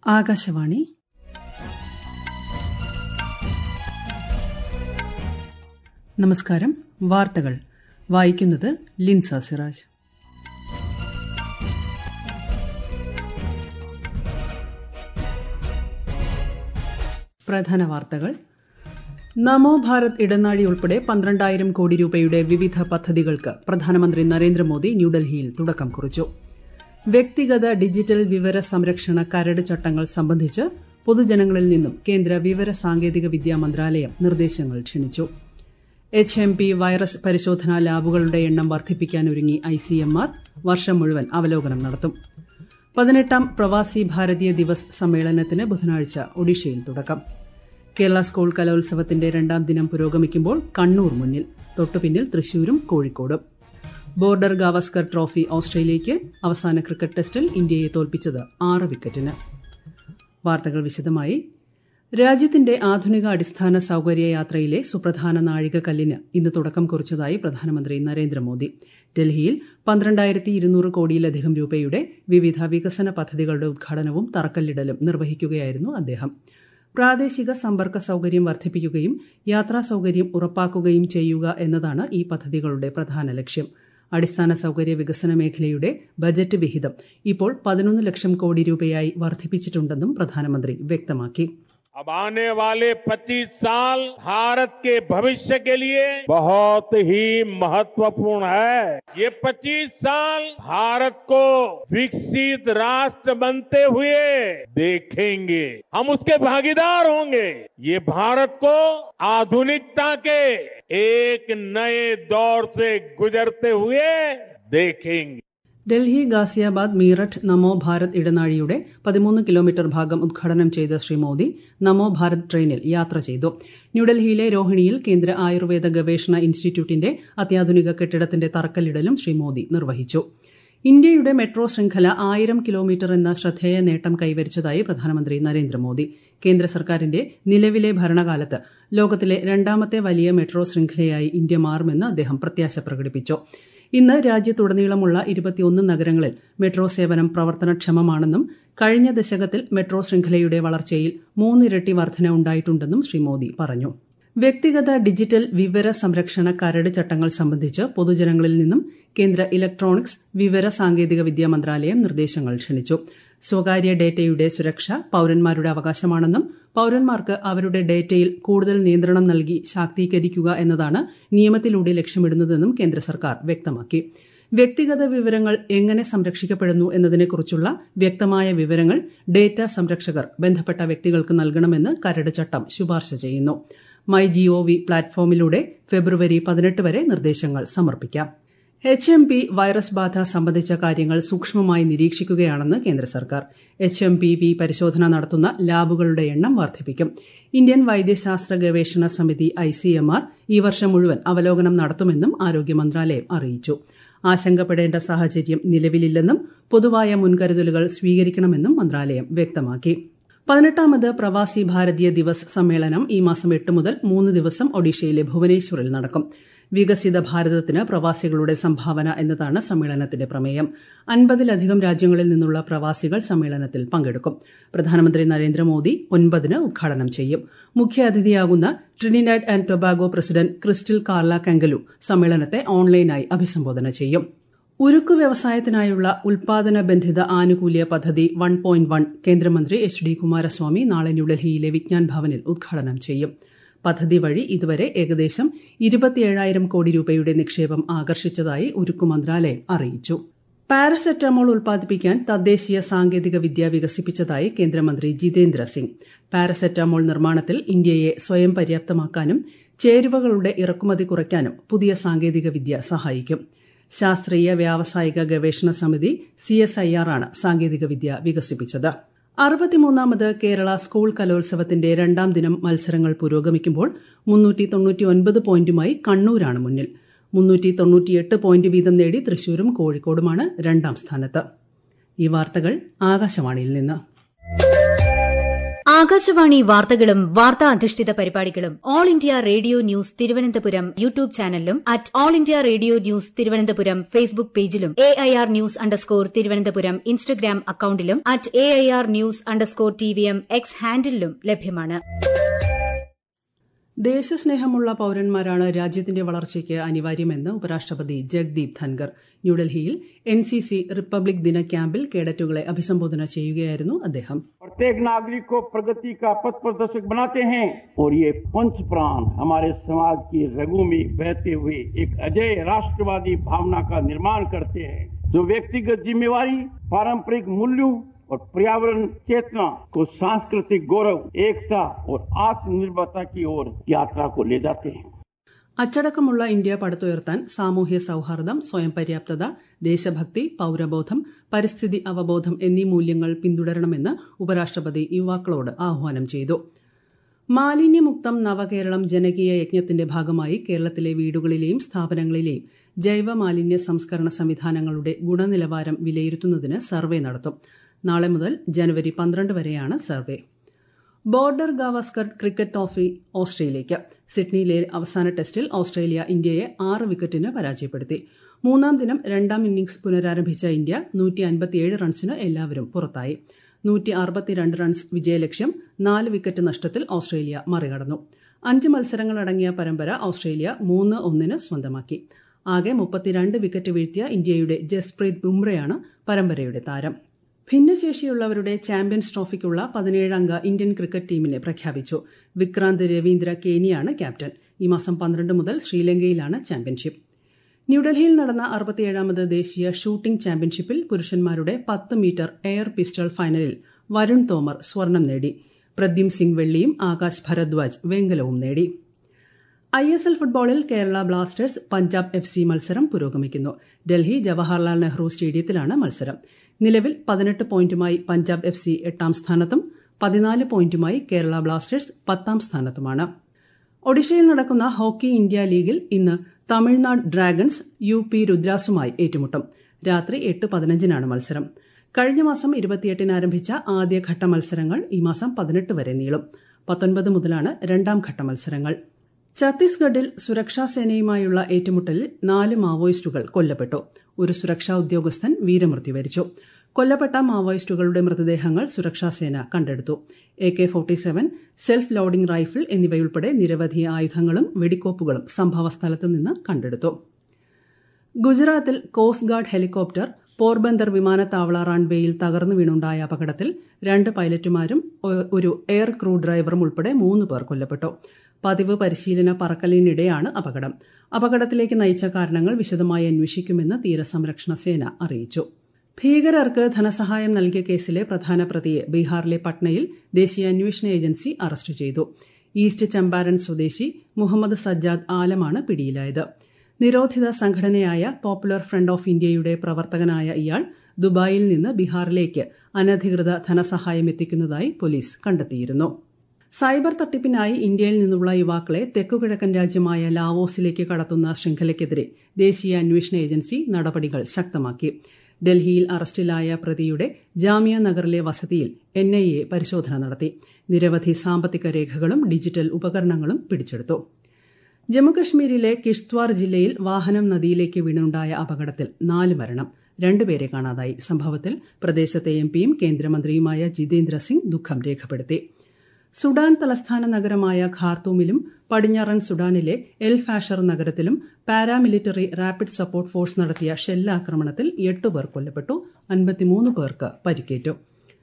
ആകാശവാണി നമസ്കാരം വാർത്തകൾ വായിക്കുന്നത് ലിൻസ സിറാജ് പ്രധാന വാർത്തകൾ നമോ ഭാരത് ഇടനാഴി ഉൾപ്പെടെ പന്ത്രണ്ടായിരം കോടി രൂപയുടെ വിവിധ പദ്ധതികൾക്ക് പ്രധാനമന്ത്രി നരേന്ദ്രമോദി ന്യൂഡൽഹിയിൽ തുടക്കം കുറിച്ചു വ്യക്തിഗത ഡിജിറ്റൽ വിവര സംരക്ഷണ കരട് ചട്ടങ്ങൾ സംബന്ധിച്ച് പൊതുജനങ്ങളിൽ നിന്നും കേന്ദ്ര വിവര സാങ്കേതിക വിദ്യാ മന്ത്രാലയം നിർദ്ദേശങ്ങൾ ക്ഷണിച്ചു എച്ച് എം പി വൈറസ് പരിശോധനാ ലാബുകളുടെ എണ്ണം വർദ്ധിപ്പിക്കാനൊരുങ്ങി ഐ സി എം ആർ വർഷം മുഴുവൻ അവലോകനം നടത്തും പതിനെട്ടാം പ്രവാസി ഭാരതീയ ദിവസ് സമ്മേളനത്തിന് ബുധനാഴ്ച ഒഡീഷയിൽ തുടക്കം കേരള സ്കൂൾ കലോത്സവത്തിന്റെ രണ്ടാം ദിനം പുരോഗമിക്കുമ്പോൾ കണ്ണൂർ മുന്നിൽ തൊട്ടുപിന്നിൽ തൃശൂരും കോഴിക്കോടും ബോർഡർ ഗാവസ്കർ ട്രോഫി ഓസ്ട്രേലിയയ്ക്ക് അവസാന ക്രിക്കറ്റ് ടെസ്റ്റിൽ ഇന്ത്യയെ തോൽപ്പിച്ചത് ആറ് വിക്കറ്റിന് വാർത്തകൾ വിശദമായി രാജ്യത്തിന്റെ ആധുനിക അടിസ്ഥാന സൌകര്യ യാത്രയിലെ സുപ്രധാന നാഴികക്കല്ലിന് ഇന്ന് തുടക്കം കുറിച്ചതായി പ്രധാനമന്ത്രി നരേന്ദ്രമോദി ഡൽഹിയിൽ പന്ത്രണ്ടായിരത്തി ഇരുന്നൂറ് കോടിയിലധികം രൂപയുടെ വിവിധ വികസന പദ്ധതികളുടെ ഉദ്ഘാടനവും തറക്കല്ലിടലും നിർവഹിക്കുകയായിരുന്നു അദ്ദേഹം പ്രാദേശിക സമ്പർക്ക സൌകര്യം വർദ്ധിപ്പിക്കുകയും യാത്രാ സൌകര്യം ഉറപ്പാക്കുകയും ചെയ്യുക എന്നതാണ് ഈ പദ്ധതികളുടെ പ്രധാന ലക്ഷ്യം അടിസ്ഥാന സൌകര്യ വികസന മേഖലയുടെ ബജറ്റ് വിഹിതം ഇപ്പോൾ പതിനൊന്ന് ലക്ഷം കോടി രൂപയായി വർദ്ധിപ്പിച്ചിട്ടുണ്ടെന്നും പ്രധാനമന്ത്രി വ്യക്തമാക്കി अब आने वाले 25 साल भारत के भविष्य के लिए बहुत ही महत्वपूर्ण है ये 25 साल भारत को विकसित राष्ट्र बनते हुए देखेंगे हम उसके भागीदार होंगे ये भारत को आधुनिकता के एक नए दौर से गुजरते हुए देखेंगे ഡൽഹി ഗാസിയാബാദ് മീററ്റ് നമോ ഭാരത് ഇടനാഴിയുടെ പതിമൂന്ന് കിലോമീറ്റർ ഭാഗം ഉദ്ഘാടനം ചെയ്ത ശ്രീ മോദി നമോ ഭാരത് ട്രെയിനിൽ യാത്ര ചെയ്തു ന്യൂഡൽഹിയിലെ രോഹിണിയിൽ കേന്ദ്ര ആയുർവേദ ഗവേഷണ ഇൻസ്റ്റിറ്റ്യൂട്ടിന്റെ അത്യാധുനിക കെട്ടിടത്തിന്റെ തറക്കല്ലിടലും ശ്രീ മോദി നിർവഹിച്ചു ഇന്ത്യയുടെ മെട്രോ ശൃംഖല ആയിരം കിലോമീറ്റർ എന്ന ശ്രദ്ധേയ നേട്ടം കൈവരിച്ചതായി പ്രധാനമന്ത്രി നരേന്ദ്രമോദി കേന്ദ്ര സർക്കാരിന്റെ നിലവിലെ ഭരണകാലത്ത് ലോകത്തിലെ രണ്ടാമത്തെ വലിയ മെട്രോ ശൃംഖലയായി ഇന്ത്യ മാറുമെന്ന് അദ്ദേഹം പ്രത്യാശ പ്രകടിപ്പിച്ചു ഇന്ന് രാജ്യത്തുടനീളമുള്ള ഇരുപത്തിയൊന്ന് നഗരങ്ങളിൽ മെട്രോ സേവനം പ്രവർത്തനക്ഷമമാണെന്നും കഴിഞ്ഞ ദശകത്തിൽ മെട്രോ ശൃംഖലയുടെ വളർച്ചയിൽ മൂന്നിരട്ടി വർധന ഉണ്ടായിട്ടുണ്ടെന്നും ശ്രീ മോദി പറഞ്ഞു വ്യക്തിഗത ഡിജിറ്റൽ വിവര സംരക്ഷണ കരട് ചട്ടങ്ങൾ സംബന്ധിച്ച് പൊതുജനങ്ങളിൽ നിന്നും കേന്ദ്ര ഇലക്ട്രോണിക്സ് വിവര സാങ്കേതിക വിദ്യാ മന്ത്രാലയം നിർദ്ദേശങ്ങൾ ക്ഷണിച്ചു സ്വകാര്യ ഡേറ്റയുടെ സുരക്ഷ പൌരന്മാരുടെ അവകാശമാണെന്നും പൌരന്മാർക്ക് അവരുടെ ഡേറ്റയിൽ കൂടുതൽ നിയന്ത്രണം നൽകി ശാക്തീകരിക്കുക എന്നതാണ് നിയമത്തിലൂടെ ലക്ഷ്യമിടുന്നതെന്നും കേന്ദ്ര സർക്കാർ വ്യക്തമാക്കി വ്യക്തിഗത വിവരങ്ങൾ എങ്ങനെ സംരക്ഷിക്കപ്പെടുന്നു എന്നതിനെക്കുറിച്ചുള്ള വ്യക്തമായ വിവരങ്ങൾ ഡേറ്റ സംരക്ഷകർ ബന്ധപ്പെട്ട വ്യക്തികൾക്ക് നൽകണമെന്ന് കരട് ചട്ടം ശുപാർശ ചെയ്യുന്നു മൈ ജിഒവി പ്ലാറ്റ്ഫോമിലൂടെ ഫെബ്രുവരി പതിനെട്ട് വരെ നിർദ്ദേശങ്ങൾ സമർപ്പിക്കാം എച്ച് എം പി വൈറസ് ബാധ സംബന്ധിച്ച കാര്യങ്ങൾ സൂക്ഷ്മമായി നിരീക്ഷിക്കുകയാണെന്ന് കേന്ദ്ര സർക്കാർ എച്ച് എം പി വി പരിശോധന നടത്തുന്ന ലാബുകളുടെ എണ്ണം വർദ്ധിപ്പിക്കും ഇന്ത്യൻ വൈദ്യശാസ്ത്ര ഗവേഷണ സമിതി ഐ സി എം ആർ ഈ വർഷം മുഴുവൻ അവലോകനം നടത്തുമെന്നും ആരോഗ്യ മന്ത്രാലയം അറിയിച്ചു ആശങ്കപ്പെടേണ്ട സാഹചര്യം നിലവിലില്ലെന്നും പൊതുവായ മുൻകരുതലുകൾ സ്വീകരിക്കണമെന്നും മന്ത്രാലയം വ്യക്തമാക്കി പതിനെട്ടാമത് പ്രവാസി ഭാരതീയ ദിവസ് സമ്മേളനം ഈ മാസം എട്ട് മുതൽ മൂന്ന് ദിവസം ഒഡീഷയിലെ ഭുവനേശ്വറിൽ നടക്കും വികസിത ഭാരതത്തിന് പ്രവാസികളുടെ സംഭാവന എന്നതാണ് സമ്മേളനത്തിന്റെ പ്രമേയം അൻപതിലധികം രാജ്യങ്ങളിൽ നിന്നുള്ള പ്രവാസികൾ സമ്മേളനത്തിൽ പങ്കെടുക്കും പ്രധാനമന്ത്രി നരേന്ദ്രമോദി ഒൻപതിന് ഉദ്ഘാടനം ചെയ്യും മുഖ്യാതിഥിയാകുന്ന Trinidad and Tobago president Christine Carla Kangaloo സമ്മേളനത്തെ ഓൺലൈനായി അഭിസംബോധന ചെയ്യും ഉരുക്കു വ്യവസായത്തിനായുള്ള ഉൽപാദന ബന്ധിത ആനുകൂല്യ പദ്ധതി വൺ പോയിന്റ് വൺ കേന്ദ്രമന്ത്രി എച്ച് ഡി കുമാരസ്വാമി നാളെ ന്യൂഡൽഹിയിലെ വിജ്ഞാൻ ഭവനിൽ ഉദ്ഘാടനം ചെയ്യും പദ്ധതി വഴി ഇതുവരെ ഏകദേശം ഇരുപത്തിയേഴായിരം കോടി രൂപയുടെ നിക്ഷേപം ആകർഷിച്ചതായി ഉരുക്കു മന്ത്രാലയം അറിയിച്ചു പാരസെറ്റമോൾ ഉൽപ്പാദിപ്പിക്കാൻ തദ്ദേശീയ സാങ്കേതിക വിദ്യ വികസിപ്പിച്ചതായി കേന്ദ്രമന്ത്രി ജിതേന്ദ്ര സിംഗ് പാരസെറ്റമോൾ നിർമ്മാണത്തിൽ ഇന്ത്യയെ സ്വയം പര്യാപ്തമാക്കാനും ചേരുവകളുടെ ഇറക്കുമതി കുറയ്ക്കാനും പുതിയ സാങ്കേതിക വിദ്യ സഹായിക്കും ശാസ്ത്രീയ വ്യാവസായിക ഗവേഷണ സമിതി സി എസ് ഐ ആർ ആണ് സാങ്കേതികവിദ്യ വികസിപ്പിച്ചത് അറുപത്തിമൂന്നാമത് കേരള സ്കൂൾ കലോത്സവത്തിന്റെ രണ്ടാം ദിനം മത്സരങ്ങൾ പുരോഗമിക്കുമ്പോൾ മുന്നൂറ്റി തൊണ്ണൂറ്റിയൊൻപത് പോയിന്റുമായി കണ്ണൂരാണ് മുന്നിൽ മുന്നൂറ്റി തൊണ്ണൂറ്റിയെട്ട് പോയിന്റ് വീതം നേടി തൃശൂരും കോഴിക്കോടുമാണ് രണ്ടാം സ്ഥാനത്ത് ഈ വാർത്തകൾ ആകാശവാണിയിൽ നിന്ന് ആകാശവാണി വാർത്തകളും വാർത്താ അധിഷ്ഠിത പരിപാടികളും All India Radio News Thiruvananthapuram YouTube ചാനലിലും at All India Radio News Thiruvananthapuram Facebook പേജിലും A I R news underscore Thiruvananthapuram Instagram അക്കൌണ്ടിലും at A I R news underscore T V M X ഹാൻഡിലും ലഭ്യമാണ് ദേശസ്നേഹമുള്ള പൌരന്മാരാണ് രാജ്യത്തിന്റെ വളർച്ചയ്ക്ക് അനിവാര്യമെന്ന് ഉപരാഷ്ട്രപതി ജഗ്ദീപ് ധൻകർ ന്യൂഡൽഹിയിൽ എൻ സി സി റിപ്പബ്ലിക് ദിന ക്യാമ്പിൽ കേഡറ്റുകളെ അഭിസംബോധന ചെയ്യുകയായിരുന്നു അദ്ദേഹം प्रत्येक नागरिक को प्रगति का पथ प्रदर्शक बनाते हैं और ये पंच प्राण हमारे समाज की रगों में बहते हुए एक अजय राष्ट्रवादी भावना का निर्माण करते हैं जो व्यक्तिगत जिम्मेवारी पारंपरिक मूल्यों और पर्यावरण चेतना को सांस्कृतिक गौरव एकता और आत्मनिर्भरता की ओर यात्रा को ले जाते हैं അച്ചടക്കമുള്ള ഇന്ത്യ പടുത്തുയർത്താൻ സാമൂഹ്യ സൌഹാർദ്ദം സ്വയം പര്യാപ്തത ദേശഭക്തി പൌരബോധം പരിസ്ഥിതി അവബോധം എന്നീ മൂല്യങ്ങൾ പിന്തുടരണമെന്ന് ഉപരാഷ്ട്രപതി യുവാക്കളോട് ആഹ്വാനം ചെയ്തു മാലിന്യമുക്തം നവകേരളം ജനകീയ യജ്ഞത്തിന്റെ ഭാഗമായി കേരളത്തിലെ വീടുകളിലെയും സ്ഥാപനങ്ങളിലെയും ജൈവ മാലിന്യ സംസ്കരണ സംവിധാനങ്ങളുടെ ഗുണനിലവാരം വിലയിരുത്തുന്നതിന് സർവേ നടത്തും നാളെ മുതൽ ജനുവരി പന്ത്രണ്ട് വരെയാണ് survey Border Gavaskar cricket trophy ഓസ്ട്രേലിയയ്ക്ക് സിഡ്നിയിലെ അവസാന ടെസ്റ്റിൽ ഓസ്ട്രേലിയ ഇന്ത്യയെ ആറ് വിക്കറ്റിന് പരാജയപ്പെടുത്തി മൂന്നാം ദിനം രണ്ടാം ഇന്നിംഗ്സ് പുനരാരംഭിച്ച ഇന്ത്യ നൂറ്റി അൻപത്തിയേഴ് റൺസിന് എല്ലാവരും പുറത്തായി നൂറ്റി അറുപത്തിരണ്ട് റൺസ് വിജയലക്ഷ്യം നാല് വിക്കറ്റ് നഷ്ടത്തിൽ ഓസ്ട്രേലിയ മറികടന്നു അഞ്ച് മത്സരങ്ങളടങ്ങിയ പരമ്പര ഓസ്ട്രേലിയ മൂന്ന് ഒന്നിന് സ്വന്തമാക്കി ആകെ മുപ്പത്തിരണ്ട് വിക്കറ്റ് വീഴ്ത്തിയ ഇന്ത്യയുടെ ജസ്പ്രീത് ബുംറയാണ് പരമ്പരയുടെ താരം ഭിന്നശേഷിയുള്ളവരുടെ ചാമ്പ്യൻസ് ട്രോഫിക്കുള്ള പതിനേഴംഗ ഇന്ത്യൻ ക്രിക്കറ്റ് ടീമിനെ പ്രഖ്യാപിച്ചു വിക്രാന്ത് രവീന്ദ്ര കേനിയാണ് ക്യാപ്റ്റൻ ഈ മാസം പന്ത്രണ്ട് മുതൽ ശ്രീലങ്കയിലാണ് ചാമ്പ്യൻഷിപ്പ് ന്യൂഡൽഹിയിൽ നടന്ന അറുപത്തിയേഴാമത് ദേശീയ ഷൂട്ടിംഗ് ചാമ്പ്യൻഷിപ്പിൽ പുരുഷന്മാരുടെ പത്ത് മീറ്റർ എയർ പിസ്റ്റൾ ഫൈനലിൽ വരുൺ തോമർ സ്വർണം നേടി പ്രദ്യും സിംഗ് വെള്ളിയും ആകാശ് ഭരദ്വാജ് വെങ്കലവും നേടി ഐ എസ് എൽ ഫുട്ബോളിൽ Kerala blasters Punjab F C മത്സരം പുരോഗമിക്കുന്നു ഡൽഹി ജവഹർലാൽ നെഹ്റു സ്റ്റേഡിയത്തിലാണ് മത്സരം നിലവിൽ പതിനെട്ട് പോയിന്റുമായി പഞ്ചാബ് എഫ് സി എട്ടാം സ്ഥാനത്തും പതിനാല് പോയിന്റുമായി കേരള ബ്ലാസ്റ്റേഴ്സ് പത്താം സ്ഥാനത്തുമാണ് ഒഡീഷയിൽ നടക്കുന്ന ഹോക്കി ഇന്ത്യ ലീഗിൽ ഇന്ന് തമിഴ്നാട് ഡ്രാഗൺസ് യു പി രുദ്രാസുമായി ഏറ്റുമുട്ടും രാത്രി എട്ട് പതിനഞ്ചിനാണ് മത്സരം കഴിഞ്ഞ മാസം ഇരുപത്തിയെട്ടിന് ആരംഭിച്ച ആദ്യഘട്ട മത്സരങ്ങൾ ഈ മാസം പതിനെട്ട് വരെ നീളും പത്തൊൻപത് മുതലാണ് രണ്ടാം ഘട്ട മത്സരങ്ങൾ ഛത്തീസ്ഗഡിൽ സുരക്ഷാ സേനയുമായുള്ള ഏറ്റുമുട്ടലിൽ നാല് മാവോയിസ്റ്റുകൾ കൊല്ലപ്പെട്ടു ഒരു സുരക്ഷാ ഉദ്യോഗസ്ഥൻ വീരമൃത്യു വരിച്ചു കൊല്ലപ്പെട്ട മാവോയിസ്റ്റുകളുടെ മൃതദേഹങ്ങൾ സുരക്ഷാസേന കണ്ടെടുത്തു A K forty seven self loading rifle എന്നിവയുൾപ്പെടെ നിരവധി ആയുധങ്ങളും വെടിക്കോപ്പുകളും സംഭവസ്ഥലത്തു നിന്ന് കണ്ടെടുത്തു ഗുജറാത്തിൽ കോസ്റ്റ് ഗാർഡ് ഹെലികോപ്റ്റർ പോർബന്ദർ വിമാനത്താവള റൺവേയിൽ തകർന്നു വീണുണ്ടായ അപകടത്തിൽ രണ്ട് പൈലറ്റുമാരും ഒരു എയർ ക്രൂ ഡ്രൈവറും ഉൾപ്പെടെ മൂന്ന് പേർ കൊല്ലപ്പെട്ടു പതിവ് പരിശീലന പറക്കലിനിടെയാണ് അപകടം അപകടത്തിലേക്ക് നയിച്ച കാരണങ്ങൾ വിശദമായി അന്വേഷിക്കുമെന്ന് തീരസംരക്ഷണ സേന അറിയിച്ചു ഭീകരർക്ക് ധനസഹായം നൽകിയ കേസിലെ പ്രധാന പ്രതിയെ ബീഹാറിലെ പട്നയിൽ ദേശീയ അന്വേഷണ ഏജൻസി അറസ്റ്റ് ചെയ്തു ഈസ്റ്റ് ചമ്പാരൻ സ്വദേശി മുഹമ്മദ് സജ്ജാദ് ആലമാണ് പിടിയിലായത് നിരോധിത സംഘടനയായ പോപ്പുലർ ഫ്രണ്ട് ഓഫ് ഇന്ത്യയുടെ പ്രവർത്തകനായ ഇയാൾ ദുബായിൽ നിന്ന് ബീഹാറിലേക്ക് അനധികൃത ധനസഹായം എത്തിക്കുന്നതായി പോലീസ് കണ്ടെത്തിയിരുന്നു സൈബർ തട്ടിപ്പിനായി ഇന്ത്യയിൽ നിന്നുള്ള യുവാക്കളെ തെക്കുകിഴക്കൻ രാജ്യമായ ലാവോസിലേക്ക് കടത്തുന്ന ശൃംഖലയ്ക്കെതിരെ ദേശീയ അന്വേഷണ ഏജൻസി നടപടികൾ ശക്തമാക്കി ഡൽഹിയിൽ അറസ്റ്റിലായ പ്രതിയുടെ ജാമിയ നഗറിലെ വസതിയിൽ എൻ ഐ എ പരിശോധന നടത്തി നിരവധി സാമ്പത്തിക രേഖകളും ഡിജിറ്റൽ ഉപകരണങ്ങളും പിടിച്ചെടുത്തു ജമ്മുകശ്മീരിലെ കിഷ്ത്വാർ ജില്ലയിൽ വാഹനം നദിയിലേക്ക് വീണുണ്ടായ അപകടത്തിൽ നാല് മരണം രണ്ടുപേരെ കാണാതായി സംഭവത്തിൽ പ്രദേശത്തെ എം പിയും കേന്ദ്രമന്ത്രിയുമായ ജിതേന്ദ്ര സിംഗ് ദുഃഖം രേഖപ്പെടുത്തി സുഡാൻ തലസ്ഥാന നഗരമായ ഖാർത്തൂമിലും പടിഞ്ഞാറൻ സുഡാനിലെ എൽ ഫാഷർ നഗരത്തിലും പാരാമിലിറ്ററി റാപ്പിഡ് സപ്പോർട്ട് ഫോഴ്സ് നടത്തിയ ഷെല്ലാക്രമണത്തിൽ എട്ട് പേർ കൊല്ലപ്പെട്ടു അൻപത്തിമൂന്ന് പേർക്ക് പരിക്കേറ്റു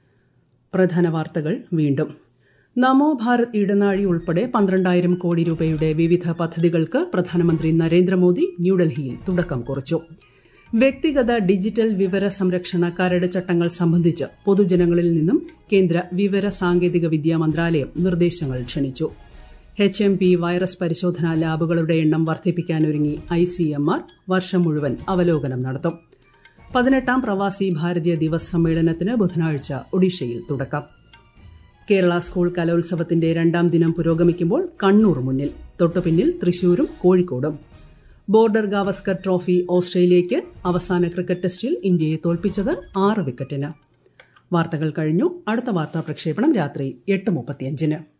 പ്രധാന വാർത്തകൾ വീണ്ടും നമോ ഭാരത് ഇടനാഴി ഉൾപ്പെടെ പന്ത്രണ്ടായിരം കോടി രൂപയുടെ വിവിധ പദ്ധതികൾക്ക് പ്രധാനമന്ത്രി നരേന്ദ്രമോദി ന്യൂഡൽഹിയിൽ തുടക്കം കുറിച്ചു വ്യക്തിഗത ഡിജിറ്റൽ വിവര സംരക്ഷണ കരട് ചട്ടങ്ങൾ സംബന്ധിച്ച് പൊതുജനങ്ങളിൽ നിന്നും കേന്ദ്ര വിവര സാങ്കേതിക വിദ്യാ മന്ത്രാലയം നിർദ്ദേശങ്ങൾ ക്ഷണിച്ചു എച്ച് എം പി വൈറസ് പരിശോധനാ ലാബുകളുടെ എണ്ണം വർദ്ധിപ്പിക്കാനൊരുങ്ങി ഐ സി എം ആർ വർഷം മുഴുവൻ അവലോകനം നടത്തും പതിനെട്ടാം പ്രവാസി ഭാരതീയ ദിവസ് സമ്മേളനത്തിന് ബുധനാഴ്ച ഒഡീഷയിൽ തുടക്കം കേരള സ്കൂൾ കലോത്സവത്തിന്റെ രണ്ടാം ദിനം പുരോഗമിക്കുമ്പോൾ കണ്ണൂർ മുന്നിൽ തൊട്ടുപിന്നിൽ തൃശൂരും കോഴിക്കോടും ബോർഡർ ഗാവസ്കർ ട്രോഫി ഓസ്ട്രേലിയയ്ക്ക് അവസാന ക്രിക്കറ്റ് ടെസ്റ്റിൽ ഇന്ത്യയെ തോൽപ്പിച്ചത് ആറ് വിക്കറ്റിന് വാർത്തകൾ കഴിഞ്ഞു അടുത്ത വാർത്താ പ്രക്ഷേപണം രാത്രി എട്ട് മുപ്പത്തിയഞ്ചിന്